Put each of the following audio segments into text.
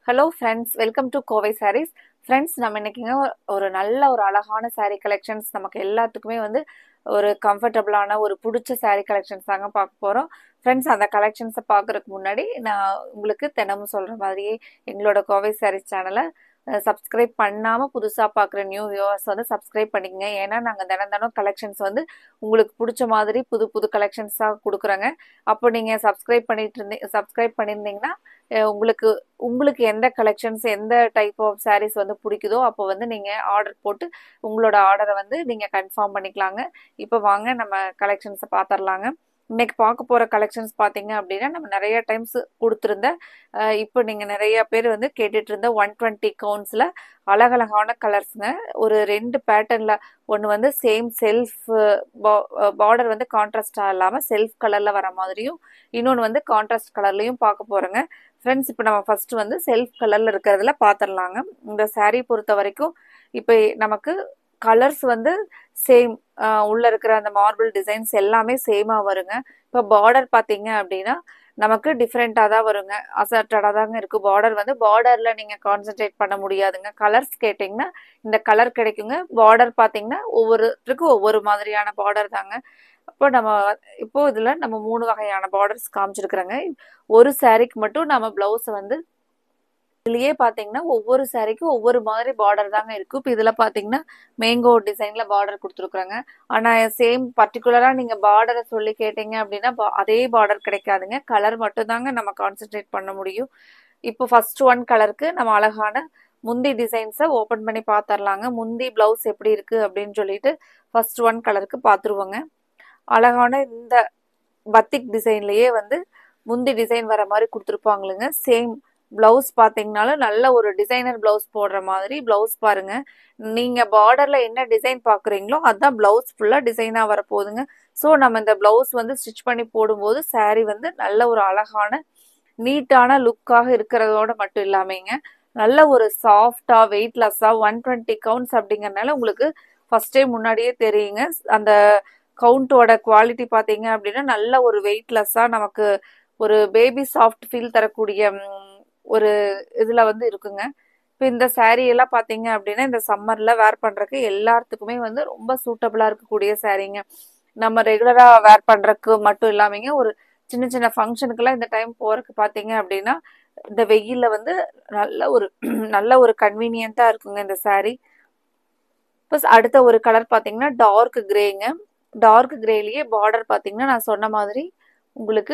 hello friends welcome to Kovai sarees friends நம்ம இன்னைக்குங்க ஒரு நல்ல ஒரு அழகான saree கலெக்ஷன்ஸ் நமக்கு எல்லாத்துக்குமே வந்து ஒரு கம்ஃபர்டபுளான ஒரு பிடிச்ச saree கலெக்ஷன்ஸ் தாங்க பார்க்க போகிறோம் ஃப்ரெண்ட்ஸ் அந்த கலெக்ஷன்ஸை பார்க்குறதுக்கு முன்னாடி நான் உங்களுக்கு தினமும் சொல்கிற மாதிரியே எங்களோட கோவை சாரீஸ் சேனலை சப்ஸ்கிரைப் பண்ணாமல் புதுசாக பார்க்குற நியூ வியூவர்ஸ் வந்து சப்ஸ்கிரைப் பண்ணிக்கங்க ஏன்னா நாங்கள் தினம் தினம் கலெக்ஷன்ஸ் வந்து உங்களுக்கு பிடிச்ச மாதிரி புது புது கலெக்ஷன்ஸாக கொடுக்குறோங்க அப்போ நீங்கள் சப்ஸ்கிரைப் பண்ணிட்டு இருந்தீங்க சப்ஸ்கிரைப் பண்ணியிருந்தீங்கன்னா அஹ் உங்களுக்கு உங்களுக்கு எந்த கலெக்ஷன்ஸ் எந்த டைப் ஆஃப் sarees வந்து பிடிக்குதோ அப்போ வந்து நீங்கள் ஆர்டர் போட்டு உங்களோட ஆர்டரை வந்து நீங்கள் கன்ஃபார்ம் பண்ணிக்கலாங்க இப்போ வாங்க நம்ம கலெக்ஷன்ஸை பார்த்துடலாங்க இன்னைக்கு பார்க்க போகிற கலெக்ஷன்ஸ் பார்த்தீங்க அப்படின்னா நம்ம நிறைய டைம்ஸ் கொடுத்துருந்த அஹ் இப்போ நீங்கள் நிறைய பேர் வந்து கேட்டுட்டு இருந்த ஒன் டுவெண்ட்டி கவுண்ட்ஸில் அழகழகான கலர்ஸுங்க ஒரு ரெண்டு பேட்டர்னில் ஒன்று வந்து சேம் செல்ஃப் பார்டர் வந்து கான்ட்ராஸ்டாக இல்லாமல் செல்ஃப் கலரில் வர மாதிரியும் இன்னொன்று வந்து கான்ட்ராஸ்ட் கலர்லையும் பார்க்க போகிறோங்க ஃப்ரெண்ட்ஸ் இப்போ நம்ம ஃபர்ஸ்ட் வந்து செல்ஃப் கலரில் இருக்கிறதுல பார்த்துடலாங்க இந்த saree பொறுத்த வரைக்கும் இப்போ நமக்கு கலர்ஸ் வந்து சேம் உள்ள இருக்கிற அந்த மார்பிள் டிசைன்ஸ் எல்லாமே சேமாக வருங்க இப்போ பார்டர் பார்த்தீங்க அப்படின்னா நமக்கு டிஃப்ரெண்ட்டாக தான் வருங்க அசர்டடாக தாங்க இருக்குது பார்டர் வந்து பார்டரில் நீங்கள் கான்சென்ட்ரேட் பண்ண முடியாதுங்க கலர்ஸ் கேட்டிங்கன்னா இந்த கலர் கிடைக்குங்க பார்டர் பார்த்தீங்கன்னா ஒவ்வொருத்தருக்கும் ஒவ்வொரு மாதிரியான பார்டர் தாங்க இப்போ நம்ம இப்போ இதில் நம்ம மூணு வகையான பார்டர்ஸ் காமிச்சிருக்கிறோங்க ஒரு சாரீக்கு மட்டும் நம்ம ப்ளவுஸை வந்து இதுலயே பாத்தீங்கன்னா ஒவ்வொரு சாரிக்கும் ஒவ்வொரு மாதிரி பார்டர் தாங்க இருக்கும் இப்போ இதுல பாத்தீங்கன்னா மேங்கோ டிசைன்ல பார்டர் கொடுத்துருக்குறாங்க ஆனா சேம் பர்டிகுலரா நீங்க பார்டரை சொல்லி கேட்டீங்க அப்படின்னா பா- அதே பார்டர் கிடைக்காதுங்க கலர் மட்டும் தாங்க நம்ம கான்சென்ட்ரேட் பண்ண முடியும் இப்போ ஃபர்ஸ்ட் ஒன் கலருக்கு நம்ம அழகான முந்தி டிசைன்ஸை ஓப்பன் பண்ணி பார்த்துடலாங்க முந்தி பிளவுஸ் எப்படி இருக்கு அப்படின்னு சொல்லிட்டு ஃபர்ஸ்ட் ஒன் கலருக்கு பார்த்துருவோங்க அழகான இந்த பத்திக் டிசைன்லயே வந்து முந்தி டிசைன் வர மாதிரி கொடுத்துருப்பாங்களுங்க சேம் பிளவுஸ் பார்த்தீங்கனாலும் நல்ல ஒரு டிசைனர் பிளவுஸ் போடுற மாதிரி பிளவுஸ் பாருங்க நீங்க பார்டர்ல என்ன டிசைன் பாக்குறீங்களோ அதான் பிளவுஸ் ஃபுல்லா டிசைனா வரப்போகுதுங்க ஸோ நம்ம இந்த பிளவுஸ் வந்து ஸ்டிச் பண்ணி போடும்போது saree வந்து நல்ல ஒரு அழகான நீட்டான லுக்காக இருக்கிறதோட மட்டும் இல்லாமங்க நல்ல ஒரு சாஃப்டா வெயிட்லெஸ்ஸா ஒன் டுவெண்ட்டி கவுண்ட்ஸ் அப்படிங்கறதுனால உங்களுக்கு ஃபர்ஸ்டே முன்னாடியே தெரியுங்க அந்த கவுண்டோட குவாலிட்டி பார்த்தீங்க அப்படின்னா நல்ல ஒரு வெயிட்லெஸ்ஸா நமக்கு ஒரு பேபி சாஃப்ட் ஃபீல் தரக்கூடிய ம், ஒரு இதுல வந்து இருக்குங்க இப்போ இந்த saree எல்லாம் பார்த்தீங்க அப்படின்னா இந்த சம்மர்ல வேர் பண்றதுக்கு எல்லாத்துக்குமே வந்து ரொம்ப சூட்டபிளா இருக்கக்கூடிய சாரீங்க நம்ம ரெகுலரா வேர் பண்றதுக்கு மட்டும் இல்லாமங்க ஒரு சின்ன சின்ன ஃபங்க்ஷனுக்கெல்லாம் இந்த டைம் போறதுக்கு பார்த்தீங்க அப்படின்னா இந்த வெயில்ல வந்து நல்ல ஒரு நல்ல ஒரு கன்வீனியன்ட்டா இருக்குங்க இந்த saree ப்ளஸ் அடுத்த ஒரு கலர் பார்த்தீங்கன்னா டார்க் கிரேங்க டார்க் கிரேலயே பார்டர் பார்த்தீங்கன்னா நான் சொன்ன மாதிரி உங்களுக்கு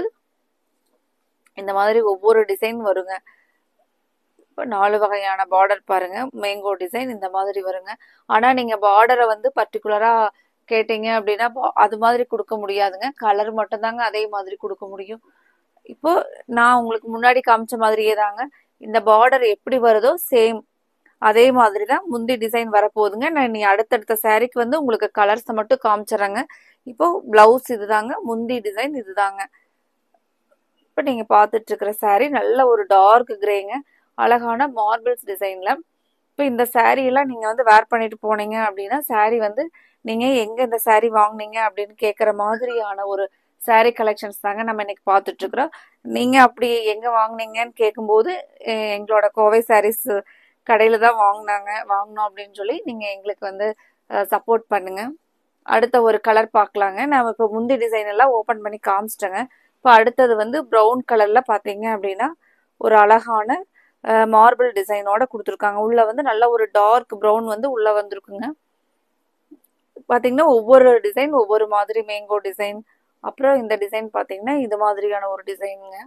இந்த மாதிரி ஒவ்வொரு டிசைன் வருங்க இப்போ நாலு வகையான பார்டர் பாருங்க மேங்கோ டிசைன் இந்த மாதிரி வருங்க ஆனா நீங்க பார்டரை வந்து பர்டிகுலரா கேட்டீங்க அப்படின்னா பா- அது மாதிரி கொடுக்க முடியாதுங்க கலர் மட்டும்தாங்க அதே மாதிரி கொடுக்க முடியும் இப்போ நான் உங்களுக்கு முன்னாடி காமிச்ச மாதிரியே தாங்க இந்த பார்டர் எப்படி வருதோ சேம் அதே மாதிரி தான் முந்தி டிசைன் வரப்போகுதுங்க நான் நீ அடுத்தடுத்த சாரீக்கு வந்து உங்களுக்கு கலர்ஸை மட்டும் காமிச்சிடுறேங்க இப்போ பிளவுஸ் இதுதாங்க முந்தி டிசைன் இதுதாங்க இப்போ நீங்க பார்த்துட்டு இருக்கிற saree நல்ல ஒரு டார்க் கிரேங்க அழகான மார்பிள்ஸ் டிசைன்ல இப்போ இந்த saree எல்லாம் நீங்க வந்து வேர் பண்ணிட்டு போனீங்க அப்படின்னா saree வந்து நீங்க எங்க இந்த saree வாங்குனீங்க அப்படின்னு கேட்குற மாதிரியான ஒரு saree கலெக்ஷன்ஸ் தாங்க நம்ம இன்னைக்கு பார்த்துட்டு இருக்கிறோம் நீங்க அப்படி எங்க வாங்குனீங்கன்னு கேட்கும்போது அஹ் எங்களோட கோவை sarees கடையில தான் வாங்கினாங்க வாங்கினோம் அப்படின்னு சொல்லி நீங்க எங்களுக்கு வந்து சப்போர்ட் பண்ணுங்க அடுத்த ஒரு கலர் பார்க்கலாங்க நான் இப்போ முந்தி டிசைன் எல்லாம் ஓப்பன் பண்ணி காமிச்சிட்டேங்க இப்போ அடுத்தது வந்து ப்ரௌன் கலர்ல பார்த்தீங்க அப்படின்னா ஒரு அழகான மார்பிள் டிசைனோட கொடுத்துருக்காங்க உள்ள வந்து நல்ல ஒரு டார்க் ப்ரௌன் வந்து உள்ள வந்திருக்குங்க பார்த்தீங்கன்னா ஒவ்வொரு டிசைன் ஒவ்வொரு மாதிரி மேங்கோ டிசைன் அப்புறம் இந்த டிசைன் பார்த்தீங்கன்னா இது மாதிரியான ஒரு டிசைனுங்க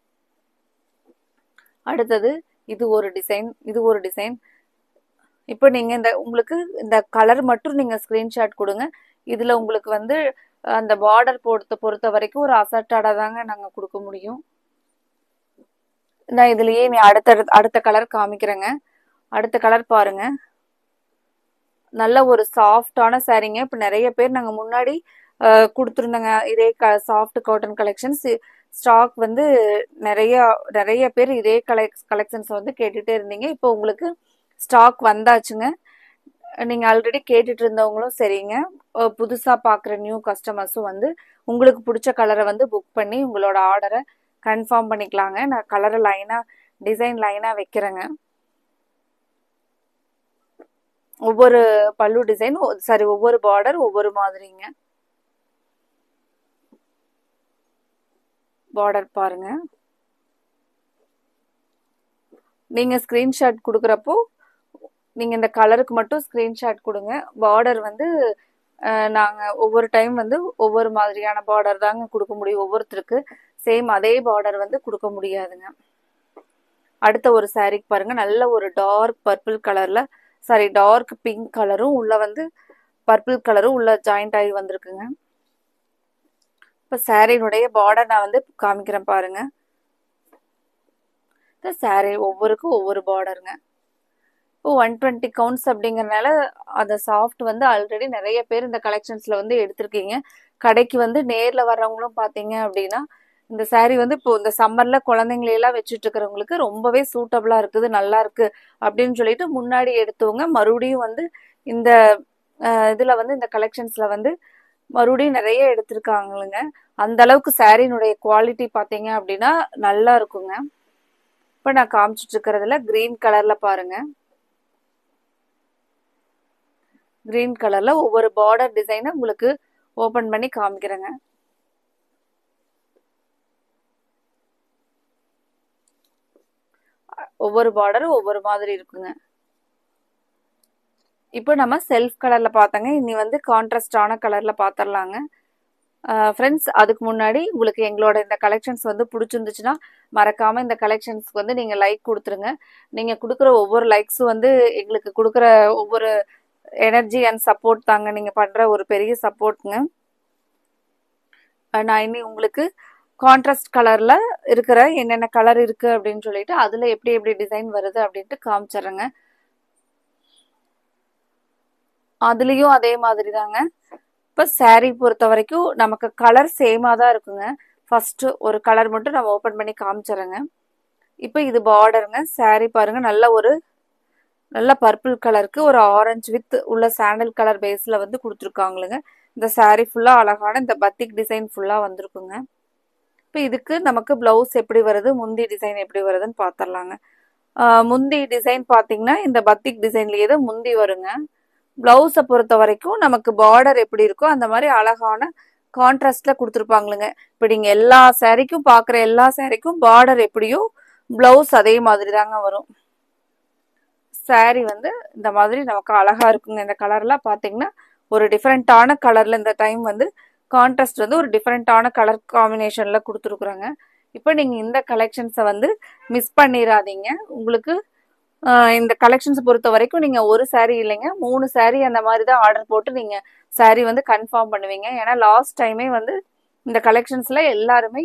அடுத்தது இது ஒரு டிசைன் இது ஒரு டிசைன் இப்போ நீங்க இந்த உங்களுக்கு இந்த கலர் மட்டும் நீங்க ஸ்கிரீன்ஷாட் கொடுங்க இதுல உங்களுக்கு வந்து அந்த பார்டர் பொறுத்த பொறுத்த வரைக்கும் ஒரு அசர்டடா தாங்க நாங்க கொடுக்க முடியும் நான் இதுலயே நீ அடுத்த அடுத்த கலர் காமிக்கிறேங்க அடுத்த கலர் பாருங்க நல்ல ஒரு சாஃப்டான சாரீங்க இப்போ நிறைய பேர் நாங்க முன்னாடி அஹ், கொடுத்திருந்தோங்க இதே சாஃப்ட் காட்டன் கலெக்ஷன்ஸ் ஸ்டாக் வந்து நிறைய நிறைய பேர் இதே கலெக்ஸ் கலெக்ஷன்ஸ் வந்து கேட்டுட்டே இருந்தீங்க இப்போ உங்களுக்கு ஸ்டாக் வந்தாச்சுங்க நீங்க ஆல்ரெடி கேட்டுட்டு இருந்தவங்களும் சரிங்க அஹ் புதுசா பாக்குற நியூ கஸ்டமர்ஸும் வந்து உங்களுக்கு பிடிச்ச கலரை வந்து புக் பண்ணி உங்களோட ஆர்டரை கன்ஃபார்ம் பண்ணிக்கலாங்க நான் கலரை லைனா டிசைன் லைனாக வைக்கிறேங்க ஒவ்வொரு பல்லு டிசைன் சாரி ஒவ்வொரு பார்டர் ஒவ்வொரு மாதிரிங்க பார்டர் பாருங்க நீங்க ஸ்கிரீன்ஷாட் கொடுக்குறப்போ நீங்க இந்த கலருக்கு மட்டும் ஸ்கிரீன்ஷாட் கொடுங்க பார்டர் வந்து அஹ், நாங்க ஒவ்வொரு டைம் வந்து ஒவ்வொரு மாதிரியான பார்டர் தாங்க கொடுக்க முடியும் ஒவ்வொருத்தருக்கு சேம் அதே பார்டர் வந்து கொடுக்க முடியாதுங்க அடுத்த ஒரு சாரிக்கு பாருங்க நல்ல ஒரு டார்க் பர்பிள் கலர்ல சாரி டார்க் பிங்க் கலரும் உள்ள வந்து பர்பிள் கலரும் உள்ள ஜாயிண்ட் ஆகி வந்திருக்குங்க இப்போ சாரியினுடைய பார்டர் நான் வந்து காமிக்கிறேன் பாருங்க இந்த சாரி ஒவ்வொருக்கும் ஒவ்வொரு பார்டருங்க இப்போ ஒன் டுவெண்ட்டி கவுண்ட்ஸ் அப்படிங்கறனால அந்த சாஃப்ட் வந்து ஆல்ரெடி நிறைய பேர் இந்த கலெக்ஷன்ஸ்ல வந்து எடுத்திருக்கீங்க கடைக்கு வந்து நேர்ல வர்றவங்களும் பாத்தீங்க அப்படின்னா இந்த saree வந்து இப்போ இந்த சம்மர்ல குழந்தைங்களை எல்லாம் வச்சுட்டு இருக்கிறவங்களுக்கு ரொம்பவே சூட்டபிளா இருக்குது நல்லா இருக்கு அப்படின்னு சொல்லிட்டு முன்னாடி எடுத்தவங்க மறுபடியும் வந்து இந்த அஹ், இதுல வந்து இந்த கலெக்ஷன்ஸ்ல வந்து மறுபடியும் நிறைய எடுத்திருக்காங்களுங்க அந்த அளவுக்கு சாரினுடைய குவாலிட்டி பாத்தீங்க அப்படின்னா நல்லா இருக்குங்க இப்ப நான் காமிச்சிட்டு இருக்கிறதுல கிரீன் கலர்ல பாருங்க கிரீன் கலர்ல ஒவ்வொரு பார்டர் டிசைனை உங்களுக்கு ஓபன் பண்ணி காமிக்கிறேங்க ஒவ்வொரு பார்டரும் ஒவ்வொரு மாதிரி இருக்குங்க இப்போ நம்ம செல்ஃப் கலர்ல பார்த்தோங்க இனி வந்து கான்ட்ராஸ்டான கலர்ல பார்த்துடலாங்க ஃப்ரெண்ட்ஸ் அதுக்கு முன்னாடி உங்களுக்கு எங்களோட இந்த கலெக்ஷன்ஸ் வந்து பிடிச்சிருந்துச்சுன்னா மறக்காம இந்த கலெக்ஷன்ஸ்க்கு வந்து நீங்க லைக் கொடுத்துருங்க நீங்க கொடுக்குற ஒவ்வொரு லைக்ஸும் வந்து எங்களுக்கு கொடுக்குற ஒவ்வொரு எனர்ஜி அண்ட் சப்போர்ட் தாங்க நீங்க பண்ற ஒரு பெரிய சப்போர்ட்டுங்க நான் இனி உங்களுக்கு கான்ட்ராஸ்ட் கலர்ல இருக்கிற என்னென்ன கலர் இருக்கு அப்படின்னு சொல்லிட்டு அதுல எப்படி எப்படி டிசைன் வருது அப்படின்ட்டு காமிச்சிடுறேங்க அதுலயும் அதே மாதிரி தாங்க இப்போ saree பொறுத்த வரைக்கும் நமக்கு கலர் சேமா தான் இருக்குங்க ஃபர்ஸ்ட் ஒரு கலர் மட்டும் நம்ம ஓபன் பண்ணி காமிச்சிடுறேங்க இப்போ இது பார்டருங்க saree பாருங்க நல்ல ஒரு நல்ல பர்பிள் கலருக்கு ஒரு ஆரஞ்சு வித் உள்ள சாண்டல் கலர் பேஸ்ல வந்து கொடுத்துருக்காங்களுங்க இந்த saree ஃபுல்லா அழகான இந்த பத்திக் டிசைன் ஃபுல்லா வந்திருக்குங்க இப்போ இதுக்கு நமக்கு பிளவுஸ் எப்படி வருது முந்தி டிசைன் எப்படி வருதுன்னு பார்த்துடலாங்க ஆஹ் முந்தி டிசைன் பார்த்தீங்கன்னா இந்த பத்திக் டிசைன்லேயே தான் முந்தி வருங்க பிளவுஸை பொறுத்த வரைக்கும் நமக்கு பார்டர் எப்படி இருக்கோ அந்த மாதிரி அழகான கான்ட்ராஸ்ட்ல கொடுத்துருப்பாங்களுங்க இப்போ நீங்க எல்லா சாரிக்கும் பார்க்குற எல்லா சாரிக்கும் பார்டர் எப்படியோ பிளவுஸ் அதே மாதிரி தாங்க வரும் saree வந்து இந்த மாதிரி நமக்கு அழகா இருக்குங்க இந்த கலர்லாம் பார்த்தீங்கன்னா ஒரு டிஃப்ரெண்ட்டான கலர்ல இந்த டைம் வந்து கான்ட்ராஸ்ட் வந்து ஒரு டிஃப்ரெண்ட்டான கலர் காம்பினேஷன்ல கொடுத்துருக்குறாங்க இப்போ நீங்க இந்த கலெக்ஷன்ஸை வந்து மிஸ் பண்ணிடாதீங்க உங்களுக்கு ஆஹ் இந்த கலெக்ஷன்ஸ் பொறுத்த வரைக்கும் நீங்க ஒரு saree இல்லைங்க மூணு saree அந்த மாதிரி தான் ஆர்டர் போட்டு நீங்க saree வந்து கன்ஃபார்ம் பண்ணுவீங்க ஏன்னா லாஸ்ட் டைமே வந்து இந்த கலெக்ஷன்ஸ்ல எல்லாருமே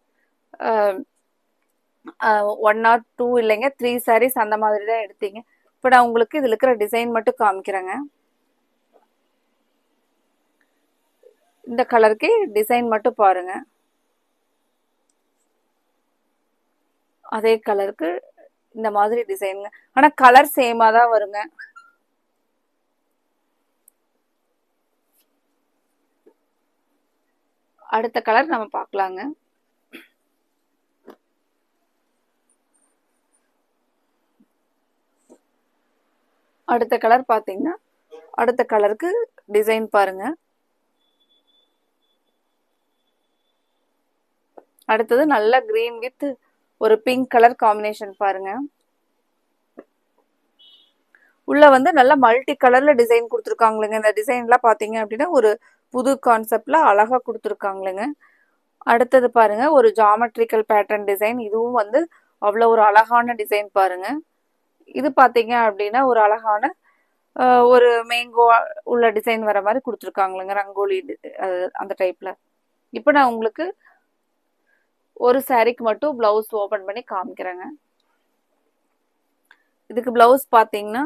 ஒன் ஆர் டூ இல்லைங்க த்ரீ sarees அந்த மாதிரி தான் எடுத்தீங்க இப்போ நான் உங்களுக்கு இதுல இருக்கிற டிசைன் மட்டும் காமிக்கிறேங்க இந்த கலருக்கு டிசைன் மட்டும் பாருங்க அதே கலருக்கு இந்த மாதிரி டிசைனுங்க ஆனா கலர் சேமா தான் வருங்க அடுத்த கலர் நம்ம பார்க்கலாங்க அடுத்த கலர் பாத்தீங்கன்னா அடுத்த கலருக்கு டிசைன் பாருங்க அடுத்தது நல்ல கிரீன் வித் ஒரு பிங்க் கலர் காம்பினேஷன் பாருங்க உள்ள வந்து நல்ல மல்டி கலர்ல டிசைன் கொடுத்துருக்காங்களுங்க இந்த டிசைன்லாம் பாத்தீங்க அப்படின்னா ஒரு புது கான்செப்ட்ல அழகா கொடுத்துருக்காங்களுங்க அடுத்தது பாருங்க ஒரு ஜாமெட்ரிக்கல் பேட்டர்ன் டிசைன் இதுவும் வந்து அவ்வளோ ஒரு அழகான டிசைன் பாருங்க இது பாத்தீங்க அப்படின்னா ஒரு அழகான அஹ், ஒரு மேங்கோ உள்ள டிசைன் வர மாதிரி கொடுத்துருக்காங்களுங்க ரங்கோலி டி- அஹ், அந்த டைப்ல இப்போ நான் உங்களுக்கு ஒரு சாரிக்கு மட்டும் பிளவுஸ் ஓபன் பண்ணி காமிக்கிறேங்க இதுக்கு பிளவுஸ் பாத்தீங்கன்னா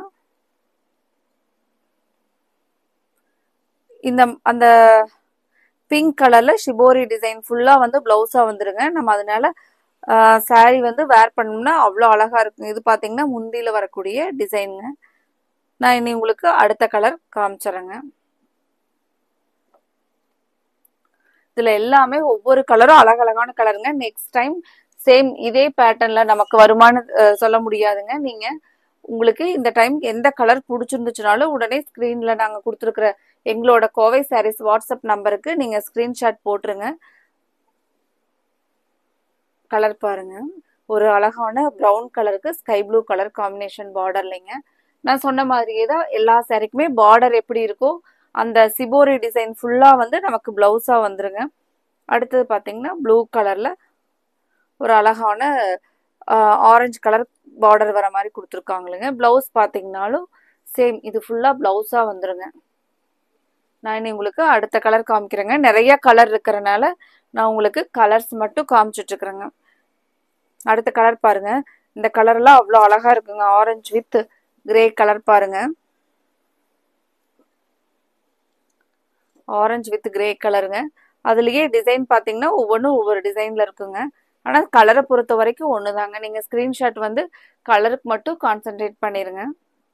இந்த அந்த பிங்க் கலர்ல ஷிபோரி டிசைன் ஃபுல்லா வந்து பிளவுஸா வந்துருங்க நம்ம அதனால saree வந்து வேர் பண்ணோம்னா அவ்வளோ அழகா இருக்கும் இது பாத்தீங்கன்னா முந்தியில வரக்கூடிய டிசைனுங்க நான் இனி உங்களுக்கு அடுத்த கலர் காமிச்சிடுறேங்க இதுல எல்லாமே ஒவ்வொரு கலரும் அழகழகான கலருங்க நெக்ஸ்ட் டைம் சேம் இதே பேட்டர்ன்ல நமக்கு வருமானு அஹ், சொல்ல முடியாதுங்க நீங்க உங்களுக்கு இந்த டைம் எந்த கலர் பிடிச்சிருந்துச்சுனாலும் உடனே ஸ்க்ரீன்ல நாங்க கொடுத்துருக்குற எங்களோட கோவை சாரீஸ் வாட்ஸ்அப் நம்பருக்கு நீங்க ஸ்கிரீன்ஷாட் போட்டுருங்க கலர் பாருங்க ஒரு அழகான ப்ரௌன் கலருக்கு ஸ்கை ப்ளூ கலர் காம்பினேஷன் பார்டர்லைங்க நான் சொன்ன மாதிரியே தான் எல்லா சாரிக்குமே பார்டர் எப்படி இருக்கோ அந்த சிபோரி டிசைன் ஃபுல்லா வந்து நமக்கு பிளவுஸா வந்துருங்க அடுத்தது பாத்தீங்கன்னா ப்ளூ கலர்ல ஒரு அழகான ஆரஞ்சு கலர் பார்டர் வர மாதிரி கொடுத்துருக்காங்களுங்க பிளவுஸ் பார்த்தீங்கனாலும் சேம் இது ஃபுல்லா பிளவுஸா வந்துருங்க நான் இனி உங்களுக்கு அடுத்த கலர் காமிக்கிறேங்க நிறைய கலர் இருக்கிறனால நான் உங்களுக்கு கலர்ஸ் மட்டும் காமிச்சிட்டு இருக்கிறேங்க அடுத்த கலர் பாருங்க இந்த கலர்லாம் அவ்வளோ அழகா இருக்குங்க ஆரஞ்சு வித் கிரே கலர் பாருங்க ஆரஞ்சு வித் கிரே கலருங்க அதுலயே டிசைன் பார்த்தீங்கன்னா ஒவ்வொன்றும் ஒவ்வொரு டிசைன்ல இருக்குங்க ஆனால் கலரை பொறுத்த வரைக்கும் ஒன்று தாங்க நீங்கள் ஸ்க்ரீன்ஷாட் வந்து கலருக்கு மட்டும் கான்சென்ட்ரேட் பண்ணிடுங்க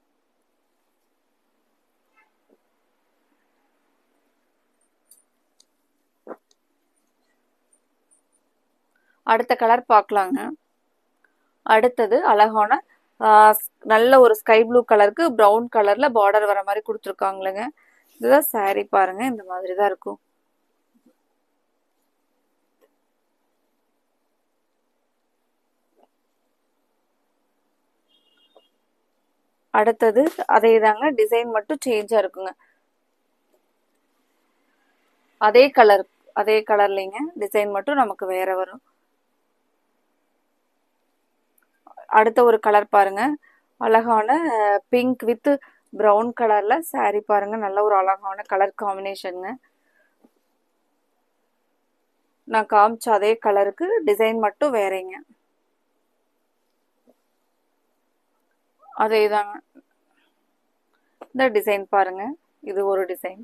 அடுத்த கலர் பார்க்கலாங்க அடுத்தது அழகான ஆஹ், நல்ல ஒரு ஸ்கை ப்ளூ கலருக்கு ப்ரௌன் கலர்ல பார்டர் வர மாதிரி கொடுத்துருக்காங்களேங்க இதுதான் saree பாருங்க இந்த மாதிரி தான் இருக்கும் அடுத்தது அதே தாங்க டிசைன் மட்டும் சேஞ்சா இருக்குங்க அதே கலர் அதே கலர்லிங்க டிசைன் மட்டும் நமக்கு வேற வரும் அடுத்த ஒரு கலர் பாருங்க அழகான பிங்க் வித் ப்ரௌன் கலர்ல saree பாருங்க நல்ல ஒரு அழகான கலர் காம்பினேஷனுங்க நான் காமிச்ச அதே கலருக்கு டிசைன் மட்டும் வேறேங்க அதே தாங்க இந்த டிசைன் பாருங்க இது ஒரு டிசைன்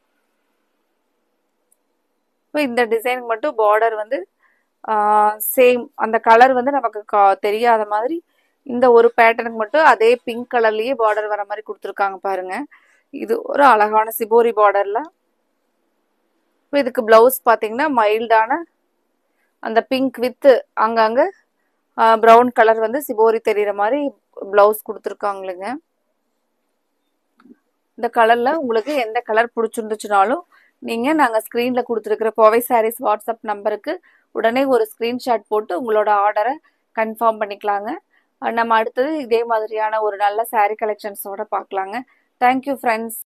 இப்போ இந்த டிசைனுக்கு மட்டும் பார்டர் வந்து சேம் அந்த கலர் வந்து நமக்கு கா- தெரியாத மாதிரி இந்த ஒரு பேட்டர்னுக்கு மட்டும் அதே பிங்க் கலர்லயே பார்டர் வர மாதிரி கொடுத்துருக்காங்க பாருங்க இது ஒரு அழகான சிபோரி பார்டர்ல இப்போ இதுக்கு பிளவுஸ் பார்த்தீங்கன்னா மைல்டான அந்த பிங்க் வித் அங்கங்க ப்ரௌன் கலர் வந்து சிபோரி தெரியுற மாதிரி பிளவுஸ் கொடுத்துருக்காங்களுங்க இந்த கலர்ல உங்களுக்கு எந்த கலர் பிடிச்சிருந்துச்சுனாலும் நீங்க நாங்க ஸ்கிரீன்ல கொடுத்துருக்கிற கோவை சாரீஸ் வாட்ஸ்அப் நம்பருக்கு உடனே ஒரு ஸ்கிரீன்ஷாட் போட்டு உங்களோட ஆர்டரை கன்ஃபார்ம் பண்ணிக்கலாங்க அஹ் நம்ம அடுத்தது இதே மாதிரியான ஒரு நல்ல saree கலெக்ஷன்ஸோட பார்க்கலாங்க தேங்க்யூ ஃப்ரெண்ட்ஸ்